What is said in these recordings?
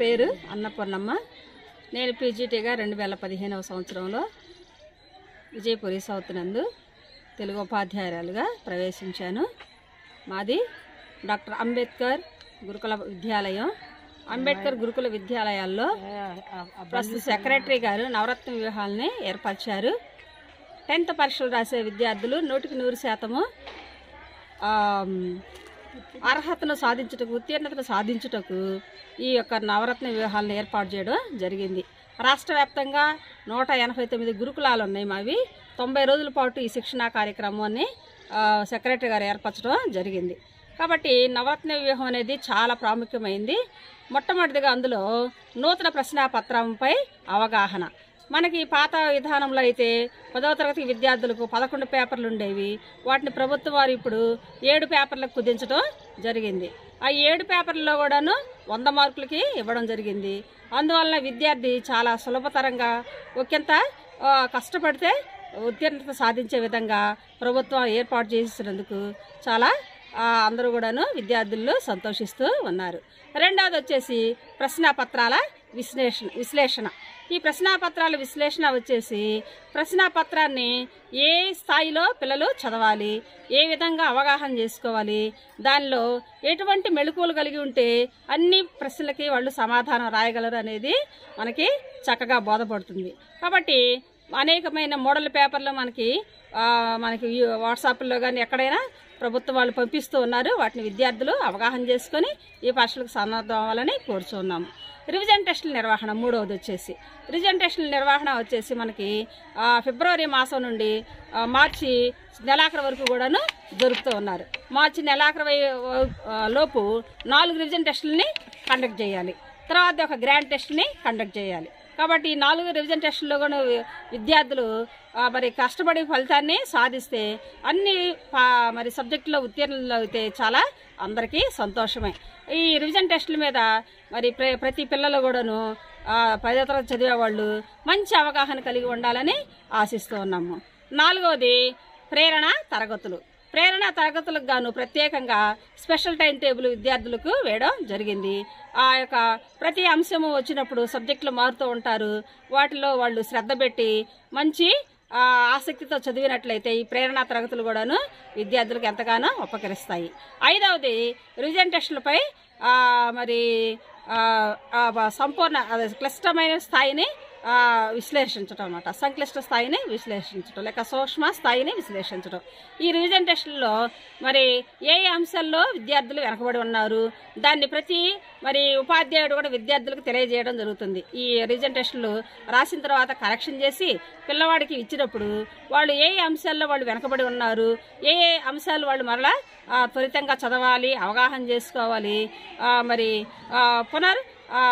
పేరు అన్నపూర్ణమ్మ నేను పీజీటీగా రెండు వేల పదిహేనవ సంవత్సరంలో విజయపురి సౌత్ నందు తెలుగు ఉపాధ్యాయురాలుగా ప్రవేశించాను మాది డాక్టర్ అంబేద్కర్ గురుకుల విద్యాలయం అంబేద్కర్ గురుకుల విద్యాలయాల్లో ప్రస్తుత సెక్రటరీ గారు నవరత్న వ్యూహాలని ఏర్పరిచారు టెన్త్ పరీక్షలు రాసే విద్యార్థులు నూటికి నూరు శాతము ఆమ్, అర్హతను సాధించుటకు ఉత్తీర్ణతను సాధించుటకు ఈ యొక్క నవరత్న వ్యూహాలను ఏర్పాటు చేయడం జరిగింది రాష్ట్ర వ్యాప్తంగా నూట ఎనభై తొమ్మిది గురుకులాలు ఉన్నాయి మావి తొంభై రోజుల పాటు ఈ శిక్షణా కార్యక్రమాన్ని ఆ, సెక్రటరీ గారు ఏర్పరచడం జరిగింది కాబట్టి నవరత్న వ్యూహం అనేది చాలా ప్రాముఖ్యమైంది మొట్టమొదటిగా అందులో నూతన ప్రశ్నాపత్రంపై అవగాహన మనకి పాత విధానంలో అయితే పదవ తరగతి విద్యార్థులకు పదకొండు పేపర్లు ఉండేవి వాటిని ప్రభుత్వం వారు ఇప్పుడు ఏడు పేపర్లకు కుదించడం జరిగింది ఆ ఏడు పేపర్లలో కూడాను వంద మార్కులకి ఇవ్వడం జరిగింది అందువలన విద్యార్థి చాలా సులభతరంగా ఒకంత ఆ, కష్టపడితే ఉత్తీర్ణత సాధించే విధంగా ప్రభుత్వం ఏర్పాటు చేసినందుకు చాలా ఆ, అందరూ కూడాను విద్యార్థులు సంతోషిస్తూ ఉన్నారు రెండవది వచ్చేసి ప్రశ్నాపత్రాల విశ్లేషణ విశ్లేషణ ఈ ప్రశ్నాపత్రాల విశ్లేషణ వచ్చేసి ప్రశ్నాపత్రాన్ని ఏ స్థాయిలో పిల్లలు చదవాలి ఏ విధంగా అవగాహన చేసుకోవాలి దానిలో ఎటువంటి మెళుకువలు కలిగి ఉంటే అన్ని ప్రశ్నలకి వాళ్ళు సమాధానం రాయగలరు అనేది మనకి చక్కగా బోధపడుతుంది కాబట్టి అనేకమైన మోడల్ పేపర్లు మనకి ఆ, మనకి ఈ వాట్సాప్లో కానీ ఎక్కడైనా ప్రభుత్వం వాళ్ళు పంపిస్తూ ఉన్నారు వాటిని విద్యార్థులు అవగాహన చేసుకొని ఈ పరీక్షలకు సన్నద్ధం అవ్వాలని కోరుచున్నాము రివిజన్ టెస్టుల నిర్వహణ మూడవది వచ్చేసి రివిజన్ టెస్టుల నిర్వహణ వచ్చేసి మనకి ఆ, ఫిబ్రవరి మాసం నుండి ఆ, మార్చి నెలాఖరు వరకు కూడాను జరుపుతూ ఉన్నారు మార్చి నెలాఖరు వై- ఆ, లోపు నాలుగు రివిజన్ టెస్టులని కండక్ట్ చేయాలి తర్వాత ఒక గ్రాండ్ టెస్ట్ని కండక్ట్ చేయాలి కాబట్టి ఈ నాలుగు రివిజన్ టెస్టుల్లో కూడా వి- విద్యార్థులు ఆ, మరి కష్టపడి ఫలితాన్ని సాధిస్తే అన్ని పా- మరి సబ్జెక్టులో ఉత్తీర్ణులు అయితే చాలా అందరికీ సంతోషమే ఈ రివిజన్ టెస్టుల మీద మరి ప్ర- ప్రతి పిల్లలు కూడాను ఆ, పదో తరగతి చదివే వాళ్ళు మంచి అవగాహన కలిగి ఉండాలని ఆశిస్తూ ఉన్నాము నాలుగవది ప్రేరణ తరగతులు ప్రేరణ తరగతులకు గాను ప్రత్యేకంగా స్పెషల్ టైం టేబుల్ విద్యార్థులకు వేయడం జరిగింది ఆ యొక్క ప్రతి అంశము వచ్చినప్పుడు సబ్జెక్టులు మారుతూ ఉంటారు వాటిలో వాళ్ళు శ్రద్ధ పెట్టి మంచి ఆ, ఆసక్తితో చదివినట్లయితే ఈ ప్రేరణ తరగతులు కూడాను విద్యార్థులకు ఎంతగానో ఉపకరిస్తాయి ఐదవది రివిజన్ టెస్టులపై ఆ, మరి ఆ, ఆ, సంపూర్ణ అదే క్లిష్టమైన స్థాయిని ఆ, విశ్లేషించడం అనమాట సంక్లిష్ట స్థాయిని విశ్లేషించడం లేక సూక్ష్మ స్థాయిని విశ్లేషించడం ఈ రివిజన్ టెస్టుల్లో మరి ఏ ఏ అంశాల్లో విద్యార్థులు వెనకబడి ఉన్నారు దాన్ని ప్రతి మరి ఉపాధ్యాయుడు కూడా విద్యార్థులకు తెలియజేయడం జరుగుతుంది ఈ రివిజన్ టెస్టులు రాసిన తర్వాత కరెక్షన్ చేసి పిల్లవాడికి ఇచ్చినప్పుడు వాళ్ళు ఏ ఏ అంశాల్లో వాళ్ళు వెనకబడి ఉన్నారు ఏ ఏ అంశాలు వాళ్ళు మరలా ఆ, త్వరితంగా చదవాలి అవగాహన చేసుకోవాలి ఆ, మరి ఆ, పునర్ ఆ,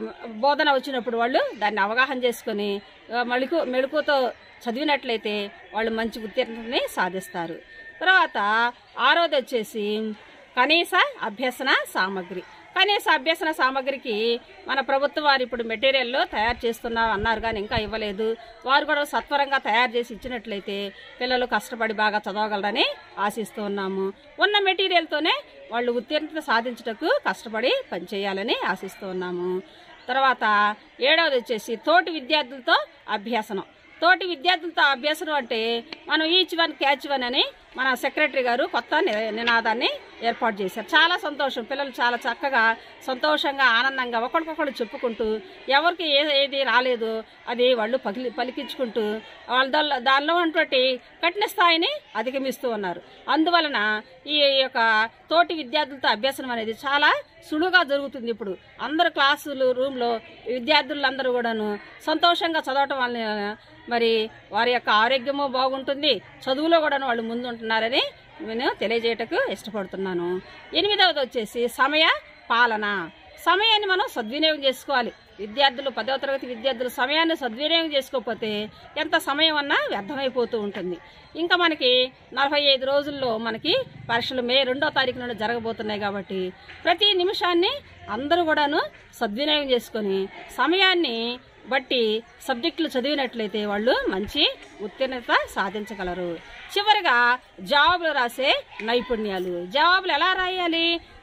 బోధన వచ్చినప్పుడు వాళ్ళు దాన్ని అవగాహన చేసుకొని ఆ, మెళుకు మెళుకుతో చదివినట్లయితే వాళ్ళు మంచి ఉత్తీర్ణతని సాధిస్తారు తర్వాత ఆరోది వచ్చేసి కనీస అభ్యసన సామగ్రి కనీస అభ్యసన సామగ్రికి మన ప్రభుత్వం వారు ఇప్పుడు మెటీరియల్లో తయారు చేస్తున్నాం అన్నారు కానీ ఇంకా ఇవ్వలేదు వారు కూడా సత్వరంగా తయారు చేసి ఇచ్చినట్లయితే పిల్లలు కష్టపడి బాగా చదవగలరని ఆశిస్తూ ఉన్నాము ఉన్న మెటీరియల్తోనే వాళ్ళు ఉత్తీర్ణత సాధించుటకు కష్టపడి పనిచేయాలని ఆశిస్తూ ఉన్నాము తర్వాత ఏడవది వచ్చేసి తోటి విద్యార్థులతో అభ్యసనం తోటి విద్యార్థులతో అభ్యసనం అంటే మనం ఈచ్ వన్ క్యాచ్ వన్ అని మన సెక్రటరీ గారు కొత్త ని- నినాదాన్ని ఏర్పాటు చేశారు చాలా సంతోషం పిల్లలు చాలా చక్కగా సంతోషంగా ఆనందంగా ఒకరికొకరు చెప్పుకుంటూ ఎవరికి ఏ ఏది రాలేదు అది వాళ్ళు పగిలి పలికించుకుంటూ వాళ్ళ దానిలో దానిలో ఉన్నటువంటి కఠిన స్థాయిని అధిగమిస్తూ ఉన్నారు అందువలన ఈ యొక్క తోటి విద్యార్థులతో అభ్యసనం అనేది చాలా సులువుగా జరుగుతుంది ఇప్పుడు అందరు క్లాసులు రూమ్లో విద్యార్థులందరూ కూడాను సంతోషంగా చదవటం వల్ల మరి వారి యొక్క ఆరోగ్యము బాగుంటుంది చదువులో కూడా వాళ్ళు ముందు ఉంటున్నారని నేను తెలియజేయటకు ఇష్టపడుతున్నాను ఎనిమిదవది వచ్చేసి సమయ పాలన సమయాన్ని మనం సద్వినియోగం చేసుకోవాలి విద్యార్థులు పదవ తరగతి విద్యార్థులు సమయాన్ని సద్వినియోగం చేసుకోకపోతే ఎంత సమయం అన్నా వ్యర్థమైపోతూ ఉంటుంది ఇంకా మనకి నలభై ఐదు రోజుల్లో మనకి పరీక్షలు మే రెండో తారీఖు నుండి జరగబోతున్నాయి కాబట్టి ప్రతి నిమిషాన్ని అందరూ కూడాను సద్వినియోగం చేసుకొని సమయాన్ని బట్టి సబ్జెక్టులు చదివినట్లయితే వాళ్ళు మంచి ఉత్తీర్ణత సాధించగలరు చివరిగా జవాబులు రాసే నైపుణ్యాలు జవాబులు ఎలా రాయాలి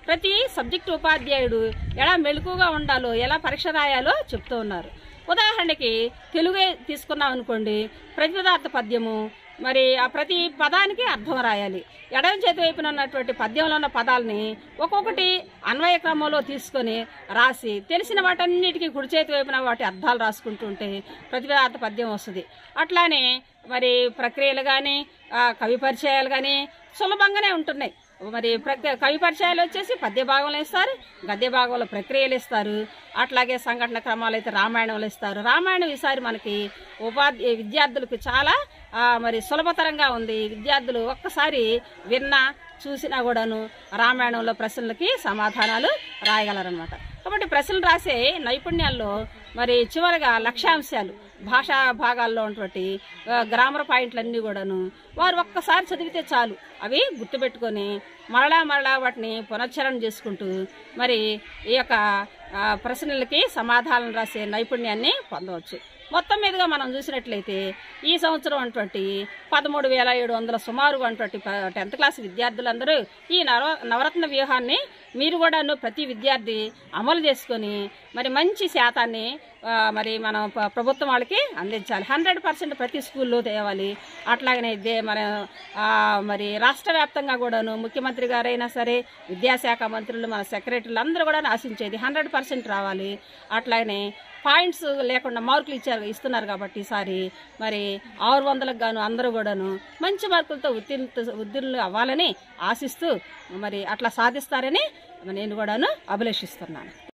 ప్రతి సబ్జెక్టు ఉపాధ్యాయుడు ఎలా మెలకుగా ఉండాలో ఎలా పరీక్ష రాయాలో చెప్తూ ఉన్నారు ఉదాహరణకి తెలుగే తీసుకున్నాం అనుకోండి ప్రతిపదార్థ పద్యము మరి ఆ ప్రతి పదానికి అర్థం రాయాలి ఎడమ చేతి వైపున ఉన్నటువంటి పద్యంలో ఉన్న పదాలని ఒక్కొక్కటి అన్వయ క్రమంలో తీసుకొని రాసి తెలిసిన వాటన్నిటికీ కుడి చేతి వైపున వాటి అర్థాలు రాసుకుంటుంటే ప్రతిపదార్థ పద్యం వస్తుంది అట్లానే మరి ప్రక్రియలు కానీ కవి పరిచయాలు కానీ సులభంగానే ఉంటున్నాయి మరి ప్రక్రియ కవి పరిచయాలు వచ్చేసి పద్య భాగంలో ఇస్తారు గద్య భాగంలో ప్రక్రియలు ఇస్తారు అట్లాగే సంఘటన క్రమాలు అయితే రామాయణంలో ఇస్తారు రామాయణం ఈసారి మనకి ఉపాధ్యాయ విద్యార్థులకు చాలా ఆ, మరి సులభతరంగా ఉంది విద్యార్థులు ఒక్కసారి విన్నా చూసినా కూడాను రామాయణంలో ప్రశ్నలకి సమాధానాలు రాయగలరనమాట కాబట్టి ప్రశ్నలు రాసే నైపుణ్యాల్లో మరి చివరగా లక్ష్యాంశాలు భాషా భాగాల్లో ఉన్నటువంటి ఆ, గ్రామర్ పాయింట్లన్నీ కూడాను వారు ఒక్కసారి చదివితే చాలు అవి గుర్తుపెట్టుకొని మరలా మరలా వాటిని పునశ్చరణ చేసుకుంటూ మరి ఈ యొక్క ఆ, ప్రశ్నలకి సమాధానం రాసే నైపుణ్యాన్ని పొందవచ్చు మొత్తం మీదుగా మనం చూసినట్లయితే ఈ సంవత్సరం అటువంటి పదమూడు వేల ఏడు వందల సుమారుగా అటువంటి టెన్త్ క్లాస్ విద్యార్థులందరూ ఈ నవ నవరత్న వ్యూహాన్ని మీరు కూడాను ప్రతి విద్యార్థి అమలు చేసుకొని మరి మంచి శాతాన్ని ఆ, మరి మనం ప- ప్రభుత్వం వాళ్ళకి అందించాలి హండ్రెడ్ పర్సెంట్ ప్రతి స్కూల్లో తేవాలి అట్లాగనే ఇదే మన ఆ, మరి రాష్ట్ర వ్యాప్తంగా కూడాను ముఖ్యమంత్రి గారైనా సరే విద్యాశాఖ మంత్రులు మన సెక్రటరీలు అందరూ కూడా ఆశించేది హండ్రెడ్ పర్సెంట్ రావాలి అట్లాగనే పాయింట్స్ లేకుండా మార్కులు ఇచ్చారు ఇస్తున్నారు కాబట్టి ఈసారి మరి ఆరు వందలకు గాను అందరూ కూడాను మంచి మార్కులతో ఉత్తీర్ణ ఉత్తీర్ణులు అవ్వాలని ఆశిస్తూ మరి అట్లా సాధిస్తారని నేను కూడాను అభిలషిస్తున్నాను